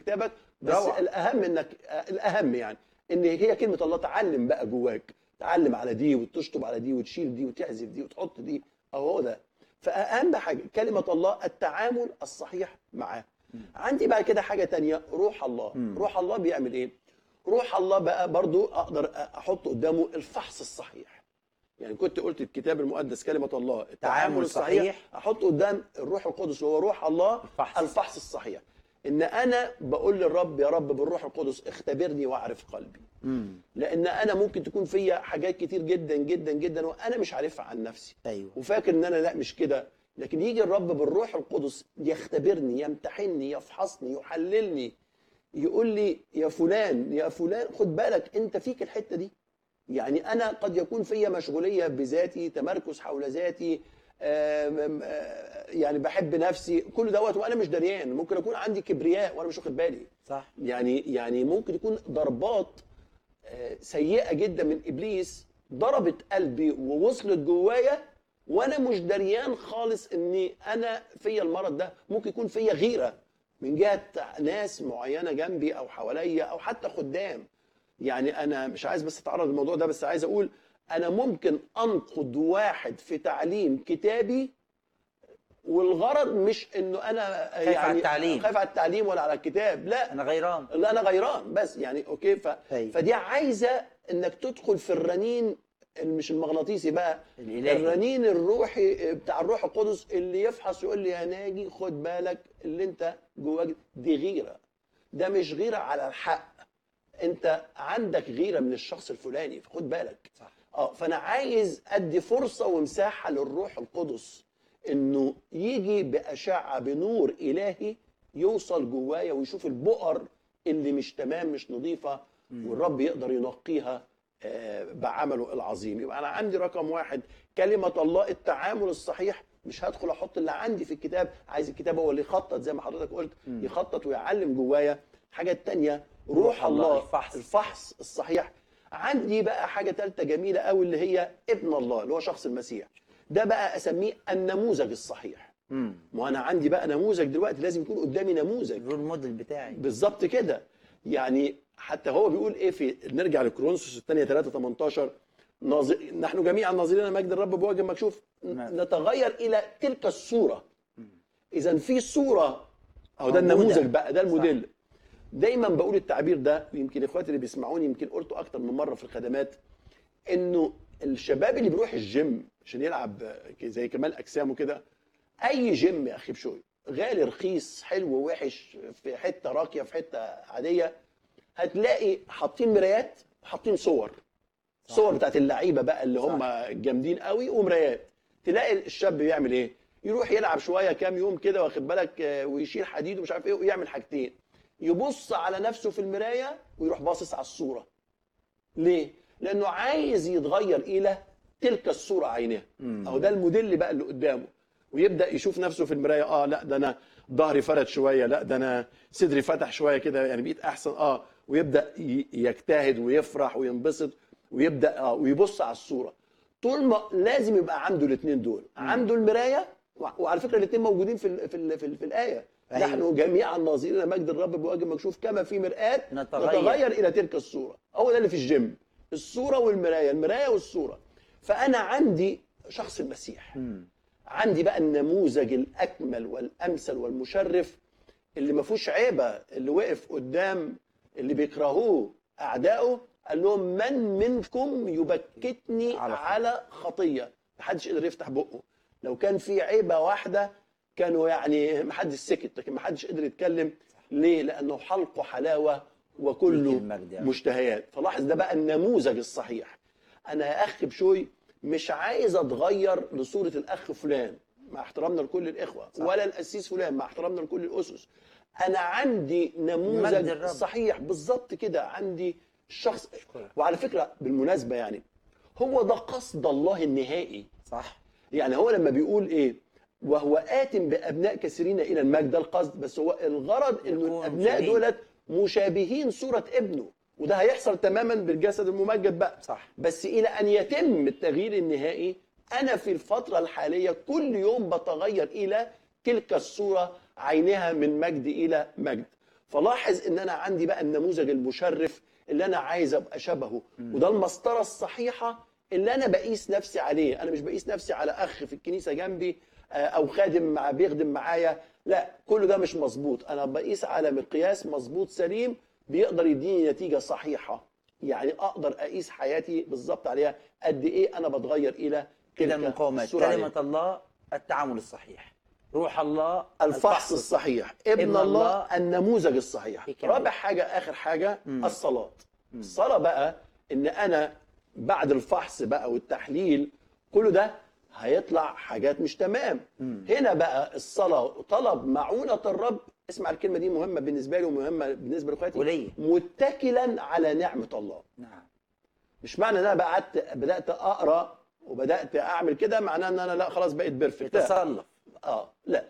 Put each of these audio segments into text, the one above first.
كتابك بس روعة. الاهم انك الاهم يعني ان هي كلمه الله تعلم بقى جواك تعلم على دي وتشطب على دي وتشيل دي وتحذف دي وتحط دي اهو ده فاهم حاجه كلمه الله التعامل الصحيح معاه عندي بعد كده حاجه تانية روح الله مم. روح الله بيعمل ايه روح الله بقى برضو اقدر احط قدامه الفحص الصحيح يعني كنت قلت الكتاب المقدس كلمه الله التعامل الصحيح صحيح. احط قدام الروح القدس وهو روح الله الفحص. الفحص الصحيح ان انا بقول للرب يا رب بالروح القدس اختبرني واعرف قلبي امم لان انا ممكن تكون فيا حاجات كتير جدا جدا جدا وانا مش عارفها عن نفسي ايوه وفاكر ان انا لا مش كده لكن يجي الرب بالروح القدس يختبرني يمتحني يفحصني يحللني يقول لي يا فلان يا فلان خد بالك انت فيك الحته دي يعني انا قد يكون فيا مشغوليه بذاتي تمركز حول ذاتي آم، آم، آه، يعني بحب نفسي كل دوت وانا مش دريان ممكن اكون عندي كبرياء وانا مش واخد بالي صح يعني يعني ممكن يكون ضربات آه، سيئه جدا من ابليس ضربت قلبي ووصلت جوايا وانا مش دريان خالص اني انا فيا المرض ده ممكن يكون فيا غيره من جهه ناس معينه جنبي او حواليا او حتى خدام يعني انا مش عايز بس اتعرض للموضوع ده بس عايز اقول انا ممكن انقد واحد في تعليم كتابي والغرض مش انه انا خايف على التعليم. خايف على التعليم ولا على الكتاب لا انا غيران لا انا غيران بس يعني اوكي ف... أيوة. فدي عايزه انك تدخل في الرنين اللي مش المغناطيسي بقى الالهي الرنين الروحي بتاع الروح القدس اللي يفحص يقول لي يا ناجي خد بالك اللي انت جواك دي غيره ده مش غيره على الحق انت عندك غيره من الشخص الفلاني فخد بالك صح اه فانا عايز ادي فرصه ومساحه للروح القدس انه يجي باشعه بنور الهي يوصل جوايا ويشوف البؤر اللي مش تمام مش نظيفه والرب يقدر ينقيها آه، بعمله العظيم يبقى انا عندي رقم واحد كلمه الله التعامل الصحيح مش هدخل احط اللي عندي في الكتاب عايز الكتاب هو اللي يخطط زي ما حضرتك قلت مم. يخطط ويعلم جوايا الحاجه الثانيه روح, روح الله، الله الفحص. الفحص الصحيح عندي بقى حاجه ثالثه جميله قوي اللي هي ابن الله اللي هو شخص المسيح ده بقى اسميه النموذج الصحيح امم ما انا عندي بقى نموذج دلوقتي لازم يكون قدامي نموذج الرول موديل بتاعي بالظبط كده يعني حتى هو بيقول ايه في نرجع لكرونسوس الثانيه 3 18 ناظر نحن جميعا ناظرين مجد الرب بوجه مكشوف نعم. نتغير الى تلك الصوره اذا في صوره او ده موجودة. النموذج بقى ده الموديل دايما بقول التعبير ده يمكن اخواتي اللي بيسمعوني يمكن قلته اكتر من مره في الخدمات انه الشباب اللي بيروح الجيم عشان يلعب زي كمال اجسام وكده اي جيم يا اخي بشوي غالي رخيص حلو وحش في حته راقيه في حته عاديه هتلاقي حاطين مرايات حاطين صور صح. صور بتاعت اللعيبه بقى اللي هم جامدين قوي ومرايات تلاقي الشاب بيعمل ايه يروح يلعب شويه كام يوم كده واخد بالك آه، ويشيل حديد ومش عارف ايه ويعمل حاجتين يبص على نفسه في المرايه ويروح باصص على الصوره ليه لانه عايز يتغير الى تلك الصوره عينها مم. اهو ده الموديل بقى اللي قدامه ويبدا يشوف نفسه في المرايه اه لا ده انا ظهري فرد شويه لا ده انا صدري فتح شويه كده يعني بقيت احسن اه ويبدا ي- يجتهد ويفرح وينبسط ويبدا اه ويبص على الصوره طول ما لازم يبقى عنده الاثنين دول عنده المرايه وع- وعلى فكره الاثنين موجودين في ال في ال في, ال في الايه أيوة. نحن جميعا ناظرين مجد الرب بوجه مكشوف كما في مرآة نتغير. نتغير الى تلك الصوره هو ده اللي في الجيم الصوره والمرايه المرايه والصوره فانا عندي شخص المسيح امم عندي بقى النموذج الاكمل والامثل والمشرف اللي ما فيهوش عيبه اللي وقف قدام اللي بيكرهوه اعدائه قال لهم من منكم يبكتني على على, خطية. على خطيه محدش قدر يفتح بقه لو كان في عيبه واحده كانوا يعني محدش سكت لكن محدش قدر يتكلم ليه لانه حلقه حلاوه وكله ليك المجد يا رب. مشتهيات فلاحظ ده بقى النموذج الصحيح انا يا اخ بشوي مش عايز اتغير لصوره الاخ فلان مع احترامنا لكل الاخوه صح. ولا القسيس فلان مع احترامنا لكل الاسس انا عندي مجد نموذج الرب. صحيح بالظبط كده عندي الشخص أشكرك. وعلى فكره بالمناسبه يعني هو ده قصد الله النهائي صح يعني هو لما بيقول ايه وهو آت بأبناء كثيرين إلى المجد ده القصد بس هو الغرض إنه يكونوا الأبناء مشابهين. دولت مشابهين صورة ابنه وده هيحصل تماما بالجسد الممجد بقى صح بس إلى أن يتم التغيير النهائي أنا في الفترة الحالية كل يوم بتغير إلى تلك الصورة عينها من مجد إلى مجد فلاحظ ان انا عندي بقى النموذج المشرف اللي انا عايز ابقى شبهه وده المسطره الصحيحه اللي انا بقيس نفسي عليه انا مش بقيس نفسي على اخ في الكنيسه جنبي آه، او خادم مع بيخدم معايا لا كل ده مش مظبوط انا بقيس على مقياس مظبوط سليم بيقدر يديني نتيجه صحيحه يعني اقدر اقيس حياتي بالظبط عليها قد ايه انا بتغير الى كده تلك المقاومات السرعة. كلمة الله التعامل الصحيح روح الله الفحص الصحيح ابن, ابن الله, الله النموذج الصحيح إيه كمان؟ رابع حاجة آخر حاجة مم. الصلاة الصلاة بقى إن أنا بعد الفحص بقى والتحليل كل ده هيطلع حاجات مش تمام مم. هنا بقى الصلاة طلب معونة الرب اسمع الكلمة دي مهمة بالنسبة لي ومهمة بالنسبة لإخواتي وليا. متكلا على نعمة الله نعم مش معنى ان انا بقى قعدت بدات اقرا وبدات اعمل كده معناه ان انا لا خلاص بقيت بيرفكت لا. يتصلف اه لا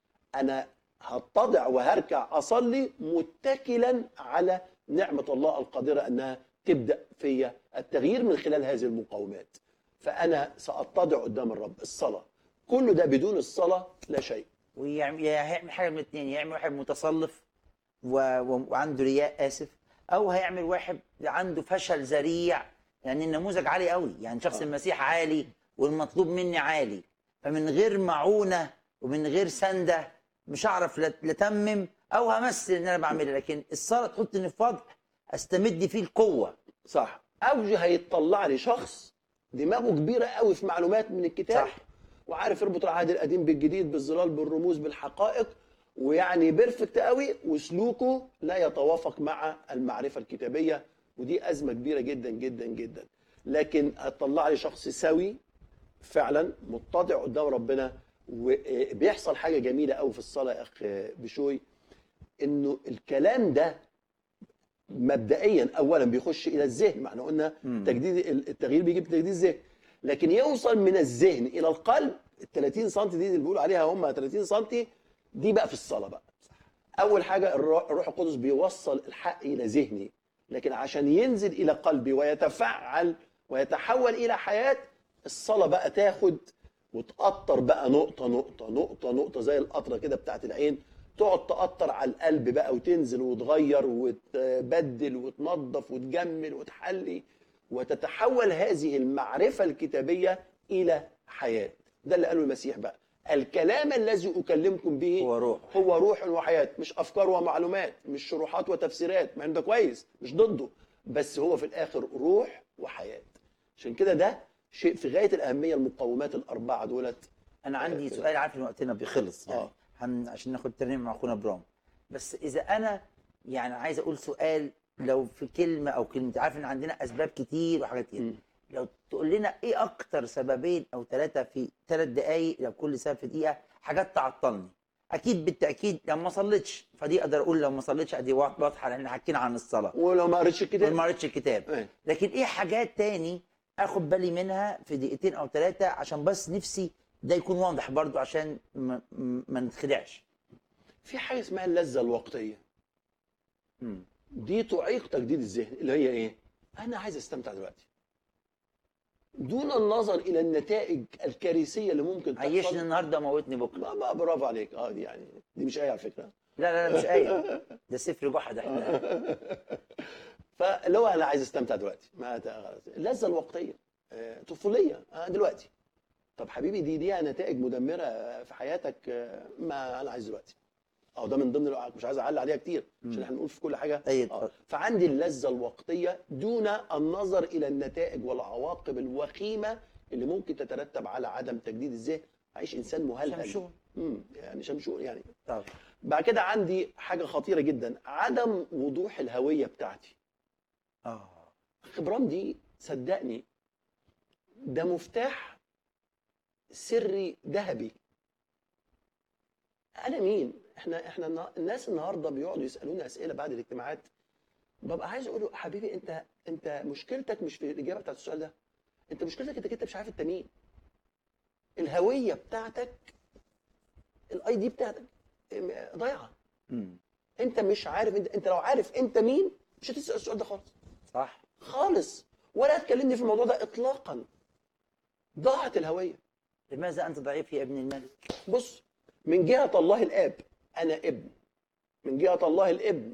انا هتضع وهركع اصلي متكلا على نعمه الله القادره انها تبدا فيا التغيير من خلال هذه المقاومات فانا ساتضع قدام الرب الصلاه كل ده بدون الصلاه لا شيء ويعمل يا هيعمل حاجه من الاثنين يعمل واحد متصلف و... و... وعنده رياء اسف او هيعمل واحد عنده فشل ذريع يعني النموذج عالي قوي يعني شخص آه. المسيح عالي والمطلوب مني عالي فمن غير معونه ومن غير سنده مش هعرف لا لا اتمم او همثل ان انا بعملها لكن الصلاه تحطني في وضع استمد فيه القوه صح او هيطلع لي شخص دماغه كبيره قوي في معلومات من الكتاب صح. وعارف يربط العهد القديم بالجديد بالظلال بالرموز بالحقائق ويعني بيرفكت قوي وسلوكه لا يتوافق مع المعرفه الكتابيه ودي ازمه كبيره جدا جدا جدا لكن هتطلع لي شخص سوي فعلا متضع قدام ربنا وبيحصل حاجه جميله قوي في الصلاه يا اخ بشوي انه الكلام ده مبدئيا اولا بيخش الى الذهن ما احنا قلنا مم. تجديد التغيير بيجي بتجديد الذهن لكن يوصل من الذهن الى القلب ال 30 سم دي اللي بيقولوا عليها هم 30 سم دي بقى في الصلاه بقى اول حاجه الروح الروح القدس بيوصل الحق الى ذهني لكن عشان ينزل الى قلبي ويتفعل ويتحول الى حياه الصلاه بقى تاخد وتقطر بقى نقطه نقطه نقطه نقطه زي القطره كده بتاعت العين تقعد تقطر على القلب بقى وتنزل وتغير وتبدل وتنظف وتجمل وتحلي وتتحول هذه المعرفه الكتابيه الى حياه ده اللي قاله المسيح بقى الكلام الذي اكلمكم به هو روح هو روح وحياة مش أفكار ومعلومات مش شروحات وتفسيرات مع إن ده كويس مش ضده بس هو في الآخر روح وحياة عشان كده ده شيء في غاية الأهمية المقومات الأربعة دولت انا عندي سؤال عارف ان وقتنا بيخلص يعني آه. هن عشان ناخد ترنيم مع اخونا برام بس اذا انا يعني عايز اقول سؤال لو في كلمه او كلمه عارف ان عندنا اسباب كتير وحاجات كتير مم. لو تقول لنا ايه اكتر سببين او ثلاثه في ثلاث دقائق لو كل سبب في دقيقه حاجات تعطلني اكيد بالتاكيد لو ما صليتش فدي اقدر اقول لو ما صليتش ادي واضحه لان حكينا عن الصلاه ولو ما قريتش الكتاب ما قريتش الكتاب إيه. لكن ايه حاجات تاني اخد بالي منها في دقيقتين او ثلاثه عشان بس نفسي ده يكون واضح برضو عشان ما, ما نتخدعش في حاجة اسمها اللذة الوقتية دي تعيق تجديد الذهن اللي هي إيه؟ أنا عايز أستمتع دلوقتي دون النظر إلى النتائج الكارثية اللي ممكن عيشني تحصل النهارده موتني بكره ما ما برافو عليك اه دي يعني دي مش آية على فكرة لا لا لا مش ايه ده سفر جحد احنا فاللي هو انا عايز استمتع دلوقتي ما ت- اللذه الوقتيه آه، طفوليه آه، دلوقتي طب حبيبي دي ليها نتائج مدمره في حياتك آه، ما انا عايز دلوقتي اه ده من ضمن الوقت مش عايز اعلق عليها كتير عشان احنا نقول في كل حاجه أيوة. آه. فعندي اللذه الوقتيه دون النظر الى النتائج والعواقب الوخيمه اللي ممكن تترتب على عدم تجديد الذهن عايش انسان مهلهل شمشون. مم، يعني شمشون يعني طب بعد كده عندي حاجه خطيره جدا عدم وضوح الهويه بتاعتي اه خبرام دي صدقني ده مفتاح سري ذهبي انا مين احنا احنا النا- الناس النهارده بيقعدوا يسالوني اسئله بعد الاجتماعات ببقى عايز اقول له حبيبي انت انت مشكلتك مش في الاجابه بتاعت السؤال ده انت مشكلتك انك انت مش عارف انت مين الهويه بتاعتك الاي دي بتاعتك ام- ضايعه مم. انت مش عارف انت انت لو عارف انت مين مش هتسال السؤال ده خالص صح خالص ولا تكلمني في الموضوع ده اطلاقا ضاعت الهويه لماذا انت ضعيف يا ابن الملك بص من جهه الله الاب انا ابن من جهه الله الابن